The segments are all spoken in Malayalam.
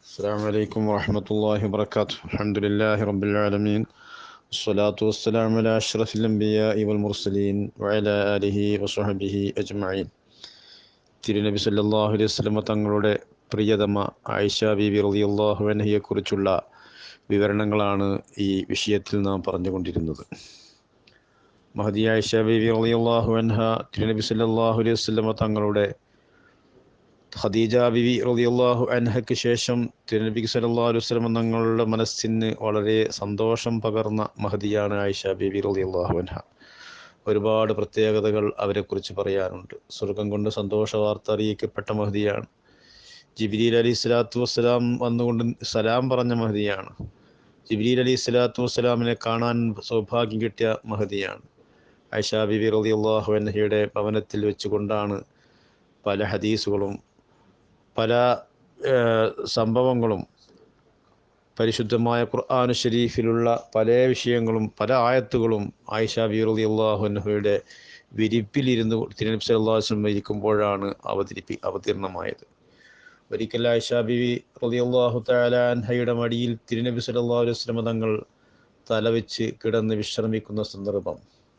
السلام عليكم ورحمة الله وبركاته الحمد لله رب العالمين والصلاة والسلام على أشرف الأنبياء والمرسلين وعلى آله وصحبه أجمعين തിരുനബി സല്ലല്ലാഹു അലൈഹി വസല്ലമ തങ്ങളുടെ പ്രിയതമ ആയിഷ ബീബി റളിയല്ലാഹു അൻഹയെക്കുറിച്ചുള്ള വിവരണങ്ങളാണ് ഈ വിഷയത്തിൽ നാം പറഞ്ഞുകൊണ്ടിരുന്നത് മഹദി ആയിഷ ബീബി റളിയല്ലാഹു അൻഹ തിരുനബി സല്ലല്ലാഹു അലൈഹി വസല്ലമ തങ്ങളുടെ ഖദീജ ബിബി റളിയല്ലാഹു അൻഹയ്ക്ക് ശേഷം തിരുനബി സല്ലല്ലാഹു അലൈഹി വസല്ലമ തങ്ങളുടെ മനസ്സിന് വളരെ സന്തോഷം പകർന്ന മഹദിയാണ് ആയിഷ ബിബി റളിയല്ലാഹു അൻഹ ഒരുപാട് പ്രത്യേകതകൾ അവരെക്കുറിച്ച് പറയാനുണ്ട് സ്വർഗം കൊണ്ട് സന്തോഷ വാർത്ത അറിയിക്കപ്പെട്ട മഹദിയാണ് ജിബിലീൽ അലി സ്വലാത്തു വസ്സലാം വന്നുകൊണ്ട് സലാം പറഞ്ഞ മഹദിയാണ് ജിബിലീൽ അലി സ്വലാത്തു വസ്സലാമിനെ കാണാൻ സൗഭാഗ്യം കിട്ടിയ മഹദിയാണ് ഐഷ ബിബി റലി അള്ളാഹു അൻഹയുടെ ഭവനത്തിൽ വെച്ചുകൊണ്ടാണ് പല ഹദീസുകളും പല സംഭവങ്ങളും പരിശുദ്ധമായ ഖുർആാനു ഷരീഫിലുള്ള പല വിഷയങ്ങളും പല ആയത്തുകളും ആയിഷ ബി റലി അള്ളാഹുനഹയുടെ വിരിപ്പിലിരുന്ന് തിരുനബി സല്ലാസ്ലം ഇരിക്കുമ്പോഴാണ് അവതരിപ്പി അവതീർണമായത് ഒരിക്കൽ ആയിഷ ബിബി റലി അള്ളാഹു താലാൻഹയുടെ മടിയിൽ തിരുനബി സല്ലാ അലൈഹി വസ്ലമ തങ്ങൾ തലവെച്ച് കിടന്ന് വിശ്രമിക്കുന്ന സന്ദർഭം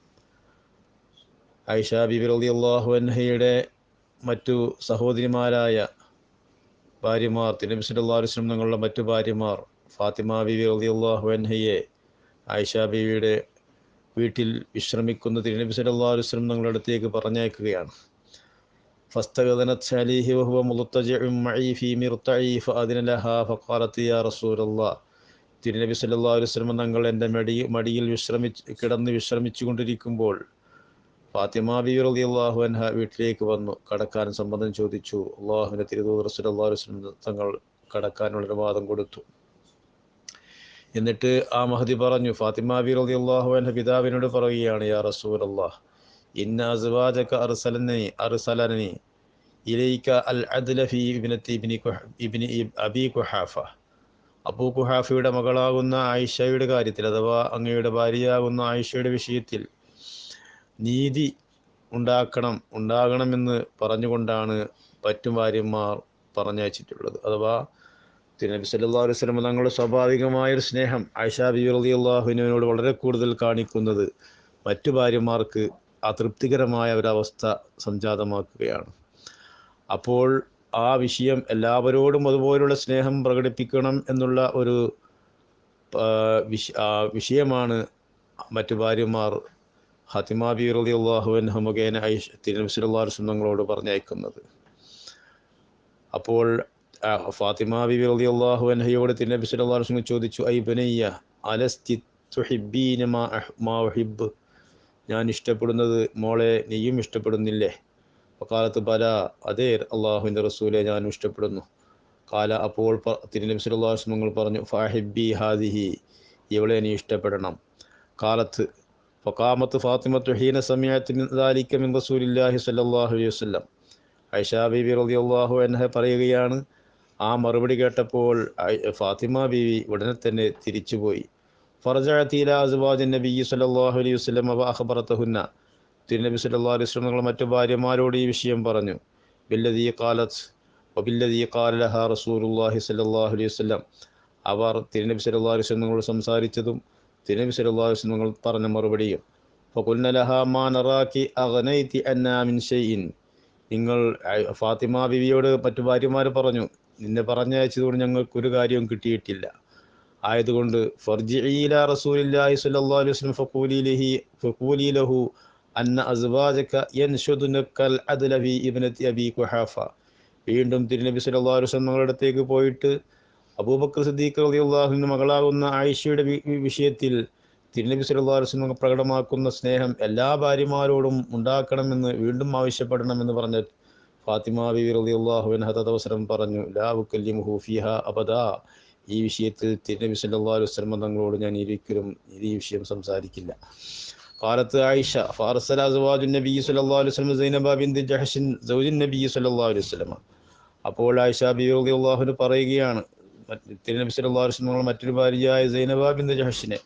ആയിഷ ബിബി റലി അള്ളാഹു അൻഹയുടെ മറ്റു സഹോദരിമാരായ ഭാര്യമാർ തിരുനബി സല്ലാ അലൈഹി വസ്ലം തങ്ങളുടെ മറ്റു ഭാര്യമാർ ഫാത്തിമ ബിബി റളിയല്ലാഹു അൻഹയെ ആയിഷ ബിബിയുടെ വീട്ടിൽ വിശ്രമിക്കുന്ന തിരുനബി സല്ലല്ലാഹു അലൈഹി വസല്ലം തങ്ങളുടെ അടുത്തേക്ക് പറഞ്ഞയക്കുകയാണ് ഫസ്തഗദനത് അലൈഹി വഹുവ മുളത്തജിഉം മഈ ഫീ മിർതഈ ഫഅദിന ലഹാ ഫഖാലത് യാ റസൂലല്ലാഹ് തിരുനബി സല്ലല്ലാഹു അലൈഹി വസല്ലം തങ്ങൾ എൻ്റെ മടി മടിയിൽ വിശ്രമിച്ച് കിടന്ന് വിശ്രമിച്ചു കൊണ്ടിരിക്കുമ്പോൾ ഫാത്തിമ ബി റളിയല്ലാഹു അൻഹ വീട്ടിലേക്ക് വന്നു കടക്കാൻ സമ്മതം ചോദിച്ചു അള്ളാഹുവിൻ്റെ തിരുദൂതർ സല്ലല്ലാഹു അലൈഹി വസല്ലം തങ്ങൾ കടക്കാനുള്ള അനുവാദം കൊടുത്തു എന്നിട്ട് ആ മഹദി പറഞ്ഞു ഫാത്തിമ ബി റളിയല്ലാഹു അൻഹ പിതാവിനോട് പറയുകയാണ് യാ റസൂലല്ലാഹ് ഇന്ന അസ്വാജക അർസലനി അർസലനി ഇലൈക അൽ അദ്ല ഫീ ഇബ്നതി ഇബ്നി ഇബ്നി അബി കുഹാഫ അബൂ കുഹാഫയുടെ മകളാകുന്ന ആയിഷയുടെ കാര്യത്തിൽ അഥവാ അങ്ങയുടെ ഭാര്യയാകുന്ന ആയിഷയുടെ വിഷയത്തിൽ നീതി ഉണ്ടാക്കണം ഉണ്ടാകണമെന്ന് പറഞ്ഞുകൊണ്ടാണ് മറ്റു ഭാര്യമാർ പറഞ്ഞയച്ചിട്ടുള്ളത് അഥവാ തിരുനബി സല്ലാ അലൈഹി സ്വലം തങ്ങളുടെ സ്വാഭാവികമായൊരു സ്നേഹം ആയിഷ ബി റലി അള്ളാഹുവിനോട് വളരെ കൂടുതൽ കാണിക്കുന്നത് മറ്റു ഭാര്യമാർക്ക് അതൃപ്തികരമായ ഒരവസ്ഥ സംജാതമാക്കുകയാണ് അപ്പോൾ ആ വിഷയം എല്ലാവരോടും അതുപോലുള്ള സ്നേഹം പ്രകടിപ്പിക്കണം എന്നുള്ള ഒരു വിഷയമാണ് മറ്റു ഭാര്യമാർ ഹത്തിമ ബി റലി അള്ളാഹുവിൻ മുഖേന ഐഷ തിരുനബി സല്ലാ അലൈഹി സ്വലം തങ്ങളോട് പറഞ്ഞയക്കുന്നത് അപ്പോൾ ഫാത്തിമ ബിബി റളി അള്ളാഹു അൻഹയോട് തിരുനബി സല്ലല്ലാഹു അലൈഹി വസല്ലം ചോദിച്ചു ഐ ബനയ്യ അലസ്തി തുഹിബ്ബീന മാ മാ ഉഹിബ്ബ് ഞാൻ ഇഷ്ടപ്പെടുന്നത് മോളെ നീയും ഇഷ്ടപ്പെടുന്നില്ലേ കാലത്ത് പല അതേ അള്ളാഹുവിൻ്റെ റസൂലെ ഞാനും ഇഷ്ടപ്പെടുന്നു കാല അപ്പോൾ തിരുനബി സല്ലല്ലാഹു അലൈഹി വസല്ലം പറഞ്ഞു ഫാഹിബി ഹാദിഹി ഇവളെ നീ ഇഷ്ടപ്പെടണം കാലത്ത് ഫക്കാമത്ത് ഫാത്തിമത്തു ഹീന സമയത്ത് ദാലിക മിൻ റസൂലില്ലാഹി സല്ലല്ലാഹു അലൈഹി വസല്ലം ഐഷ ബീബി റളിയല്ലാഹു അൻഹ പറയുകയാണ് ആ മറുപടി കേട്ടപ്പോൾ ഫാത്തിമ ബീവി ഉടനെ തന്നെ തിരിച്ചുപോയി ഫറജഅത്തീല അസ്വാജ് നബി സല്ലല്ലാഹു അലൈഹി വസല്ലം വ അഖബറതഹുന്ന തിരുനബി സല്ലല്ലാഹു അലൈഹി വസല്ലം മറ്റു ഭാര്യമാരോട് ഈ വിഷയം പറഞ്ഞു ബില്ലദീ ഖാലത്ത് വബില്ലദീ ഖാല ലഹാ റസൂലുള്ളാഹി സല്ലല്ലാഹു അലൈഹി വസല്ലം അവർ തിരുനബി സല്ലല്ലാഹു അലൈഹി വസല്ലം സംസാരിച്ചതും തിരുനബി സല്ലല്ലാഹു അലൈഹി വസല്ലം പറഞ്ഞ മറുപടിയും ഫഖുൽന ലഹാ മാ നറാകി അഗ്നൈതി അന്നാ മിൻ ഷൈഇൻ നിങ്ങൾ ഫാത്തിമ ബിവിയോട് മറ്റു ഭാര്യമാർ പറഞ്ഞു നിന്നെ പറഞ്ഞയച്ചതുകൊണ്ട് ഞങ്ങൾക്ക് ഒരു കാര്യവും കിട്ടിയിട്ടില്ല ആയതുകൊണ്ട് ഫർജിഇല റസൂലില്ലാഹി സ്വല്ലല്ലാഹു അലൈഹി വസല്ലം ഫഖൂലി ലഹി ഫഖൂലി ലഹു അന്ന അസ്വാജക യൻഷുദുനക്കൽ അദ്ല ഫി ഇബ്നതി അബി ഖുഹാഫ വീണ്ടും തിരുനബി സല്ലല്ലാഹു അലൈഹി വസല്ലം അടുത്തേക്ക് പോയിട്ട് അബൂബക്കർ സിദ്ദീഖ് റളിയല്ലാഹുവിൻ്റെ മകളാകുന്ന ആയിഷയുടെ വിഷയത്തിൽ തിരുനബി സല്ലല്ലാഹു അലൈഹി വസല്ലം പ്രകടമാക്കുന്ന സ്നേഹം എല്ലാ ഭാര്യമാരോടും ഉണ്ടാക്കണമെന്ന് വീണ്ടും ആവശ്യപ്പെടണമെന്ന് പറഞ്ഞ ഫാത്തിമ ബിബി റളിയല്ലാഹു അൻഹ തദവസരം പറഞ്ഞു ലാ ഉക്കല്ലിമുഹു ഫീഹ അബദാ ഈ വിഷയത്തിൽ തിരുനബി സല്ലല്ലാഹു അലൈഹി വസല്ലം തങ്ങളോട് ഞാൻ ഒരിക്കലും ഈ വിഷയം സംസാരിക്കില്ല കാലത്ത് ആയിഷ ഫാർസല അസ്വാജുൻ നബി സല്ലല്ലാഹു അലൈഹി വസല്ലം സൈനബ ബിന്ത് ജഹ്ഷിൻ സൗജുൻ നബി സല്ലല്ലാഹു അലൈഹി വസല്ലം അപ്പോൾ ആയിഷ ബിബി റളിയല്ലാഹു പറയുകയാണ് തിരുനബി സല്ലല്ലാഹു അലൈഹി വസല്ലം മറ്റൊരു ഭാര്യയായ സൈനബ ബിന്ത് ജഹ്ഷിനെ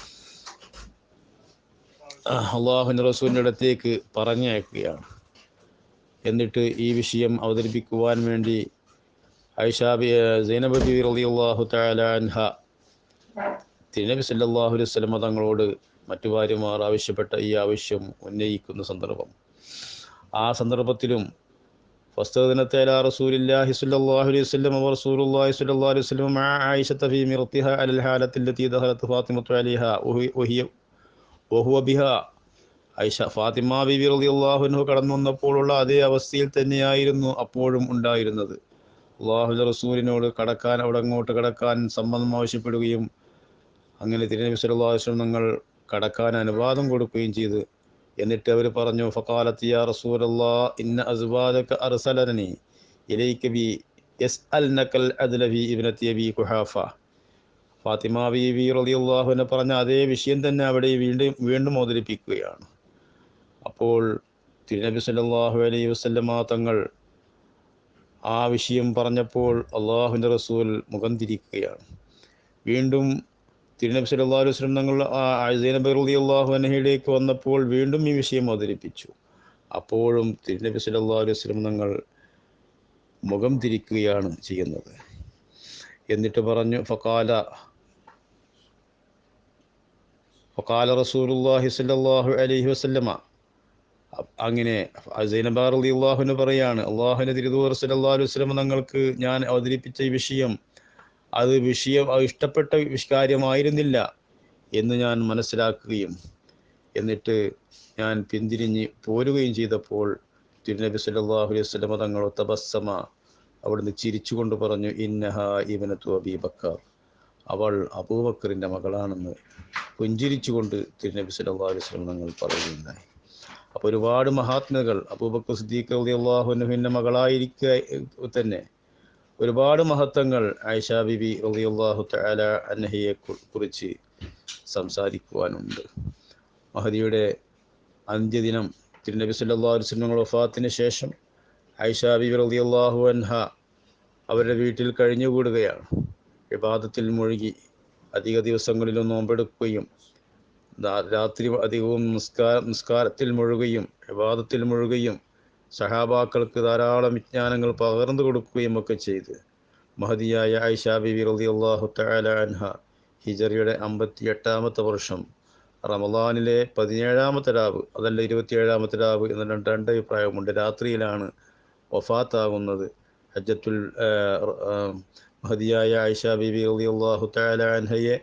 അള്ളാഹുവിൻ്റെ റസൂലിൻ്റെ അടുത്തേക്ക് പറഞ്ഞയക്കുകയാണ് എന്നിട്ട് ഈ വിഷയം അവതരിപ്പിക്കുവാൻ വേണ്ടി ഐഷാബി സൈനബ് ബി റളിയല്ലാഹു തആല അൻഹ തിരുനബി സല്ലല്ലാഹു അലൈഹി വസല്ലം തങ്ങളോട് മറ്റു ഭാര്യമാർ ആവശ്യപ്പെട്ട ഈ ആവശ്യം ഉന്നയിക്കുന്ന സന്ദർഭം ആ സന്ദർഭത്തിലും ഫസ്തദിനത്തെ അലാ റസൂലില്ലാഹി സ്വല്ലല്ലാഹു അലൈഹി വസല്ലം വ റസൂലുള്ളാഹി സ്വല്ലല്ലാഹു അലൈഹി വസല്ലം മഅ ആയിഷത ഫീ മിർത്തിഹ അലൽ ഹാലത്തി അല്ലതി ദഖലത് ഫാത്തിമത്തു അലൈഹ വഹിയ വഹുവ ബിഹ ഐഷ ഫാത്തിമ ബിബി റളിയല്ലാഹു അൻഹു കടന്നു വന്നപ്പോഴുള്ള അതേ അവസ്ഥയിൽ തന്നെയായിരുന്നു അപ്പോഴും ഉണ്ടായിരുന്നത് അള്ളാഹുവിൻ്റെ റസൂലിനോട് കടക്കാൻ അവിടെ അങ്ങോട്ട് കടക്കാൻ സമ്മതം ആവശ്യപ്പെടുകയും അങ്ങനെ തിരുനബി സല്ലല്ലാഹു അലൈഹി വസല്ലം തങ്ങൾ കടക്കാൻ അനുവാദം കൊടുക്കുകയും ചെയ്തു എന്നിട്ട് അവർ പറഞ്ഞു ഫക്കാലത്ത് യാ റസൂലല്ലാ ഇന്ന അസ്വാദക അർസലനി ഇലൈക ബി യസ്അൽനകൽ അദ്ല ഫി ഇബ്നതി അബി കുഹാഫ ഫാത്തിമ ബീവി റളിയല്ലാഹു അൻഹ പറഞ്ഞ അതേ വിഷയം തന്നെ അവിടെ വീണ്ടും വീണ്ടും അവതരിപ്പിക്കുകയാണ് അപ്പോൾ തിരുനബി സല്ലല്ലാഹു അലൈഹി വസല്ലമ തങ്ങൾ ആ വിഷയം പറഞ്ഞപ്പോൾ അള്ളാഹുവിൻ്റെ റസൂൽ മുഖം തിരിക്കുകയാണ് വീണ്ടും തിരുനബി സല്ലല്ലാഹു അലൈഹി വസല്ലം തങ്ങൾ സൈനബ് റളിയല്ലാഹു അൻഹയിലേക്ക് വന്നപ്പോൾ വീണ്ടും ഈ വിഷയം അവതരിപ്പിച്ചു അപ്പോഴും തിരുനബി സല്ലല്ലാഹു അലൈഹി വസല്ലം തങ്ങൾ മുഖം തിരിക്കുകയാണ് ചെയ്യുന്നത് എന്നിട്ട് പറഞ്ഞു ഫക്കാല ഫക്കാല റസൂലുള്ളാഹി സ്വല്ലല്ലാഹു അലൈഹി വസല്ലമ അങ്ങനെ സൈനബ റളിയല്ലാഹുവിന് പറയാണ് അള്ളാഹുവിൻ്റെ തിരുദൂർ സല്ലല്ലാഹു അലൈഹി വസല്ലം തങ്ങൾക്ക് ഞാൻ അവതരിപ്പിച്ച ഈ വിഷയം അത് വിഷയം അത് ഇഷ്ടപ്പെട്ട കാര്യമായിരുന്നില്ല എന്ന് ഞാൻ മനസ്സിലാക്കുകയും എന്നിട്ട് ഞാൻ പിന്തിരിഞ്ഞ് പോരുകയും ചെയ്തപ്പോൾ തിരുനബി സല്ലല്ലാഹു അലൈഹി വസല്ലം തങ്ങൾ തബസ്സമ അവിടുന്ന് ചിരിച്ചുകൊണ്ട് പറഞ്ഞു ഇന്നഹ ഇബനത്തു അബീ ബക്കർ അവൾ അബൂബക്കറിൻ്റെ മകളാണെന്ന് പുഞ്ചിരിച്ചുകൊണ്ട് തിരുനബി സല്ലല്ലാഹു അലൈഹി വസല്ലം തങ്ങൾ പറയുകയുണ്ടായി അപ്പോൾ ഒരുപാട് മഹാത്മകൾ അബൂബക്കർ സിദ്ദീഖ് റളിയല്ലാഹു അൻഹുവിൻ്റെ മകളായിരിക്കുക തന്നെ ഒരുപാട് മഹത്വങ്ങൾ ആയിഷ ബിബി റളിയല്ലാഹു തആല അൻഹയെ കുറിച്ച് സംസാരിക്കുവാനുണ്ട് മഹദിയുടെ അന്ത്യദിനം തിരുനബി സല്ലല്ലാഹു അലൈഹി വസല്ലം വഫാത്തിന് ശേഷം ആയിഷ ബിബി റളിയല്ലാഹു അൻഹ അവരുടെ വീട്ടിൽ കഴിഞ്ഞുകൂടുകയാണ് വിവാദത്തിൽ മുഴുകി അധിക ദിവസങ്ങളിലും നോമ്പെടുക്കുകയും രാത്രി അധികവും നിസ്കാര നിസ്കാരത്തിൽ മുഴുകയും വിവാദത്തിൽ മുഴുകയും സഹാബാക്കൾക്ക് ധാരാളം വിജ്ഞാനങ്ങൾ പകർന്നു കൊടുക്കുകയും ഒക്കെ ചെയ്ത് മഹദിയായ ഐഷ ബിബി റളിയല്ലാഹു തആല അൻഹ ഹിജറിയുടെ അമ്പത്തി എട്ടാമത്തെ വർഷം റമദാനിലെ പതിനേഴാമത്തെ രാവ് അതല്ല ഇരുപത്തിയേഴാമത്തെ രാവ് എന്ന രണ്ട് രണ്ട് അഭിപ്രായമുണ്ട് രാത്രിയിലാണ് വഫാത്താകുന്നത് ഹജ്ജത്തുൽ മഹദിയായ ഐഷ ബിബി റളിയല്ലാഹു തആല അൻഹയെ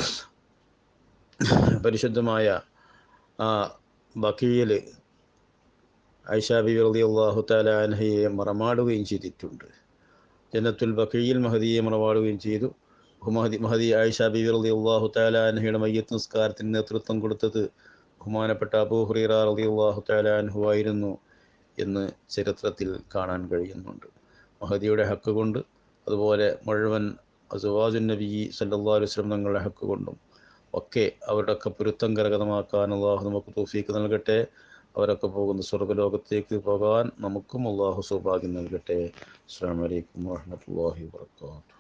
പരിശുദ്ധമായ ആ ബക്കീയിൽ ഐഷ ബിബി റളിയല്ലാഹു തആല അൻഹയെ മറമാടുകയും ചെയ്തിട്ടുണ്ട് ജന്നത്തുൽ ബക്കീൽ മഹദിയെ മറമാടുകയും ചെയ്തു മഹദി മഹദി ആയിഷ ബിബി റളിയല്ലാഹു തആല അൻഹയുടെ മയ്യത്ത് നിസ്കാരത്തിന് നേതൃത്വം കൊടുത്തത് ബഹുമാനപ്പെട്ട അബൂ ഹുറൈറ റളിയല്ലാഹു തആല അൻഹു ആയിരുന്നു എന്ന് ചരിത്രത്തിൽ കാണാൻ കഴിയുന്നുണ്ട് മഹദിയുടെ ഹക്ക് കൊണ്ട് അതുപോലെ മുഴുവൻ അസുവാജുൻ നബി സല്ലല്ലാഹു അലൈഹി വസല്ലം തങ്ങളുടെ ഹക്ക് കൊണ്ടും ഒക്കെ അവരുടെയൊക്കെ പൊരുത്തം കരഗതമാക്കാൻ അള്ളാഹു നമുക്ക് തോഫീക്ക് നൽകട്ടെ അവരൊക്കെ പോകുന്ന സ്വർഗ്ഗലോകത്തേക്ക് പോകാൻ നമുക്കും അള്ളാഹു സൗഭാഗ്യം നൽകട്ടെ അസ്സാം വലൈക്കും വാഹമത്തല്ലാഹി വാത്തു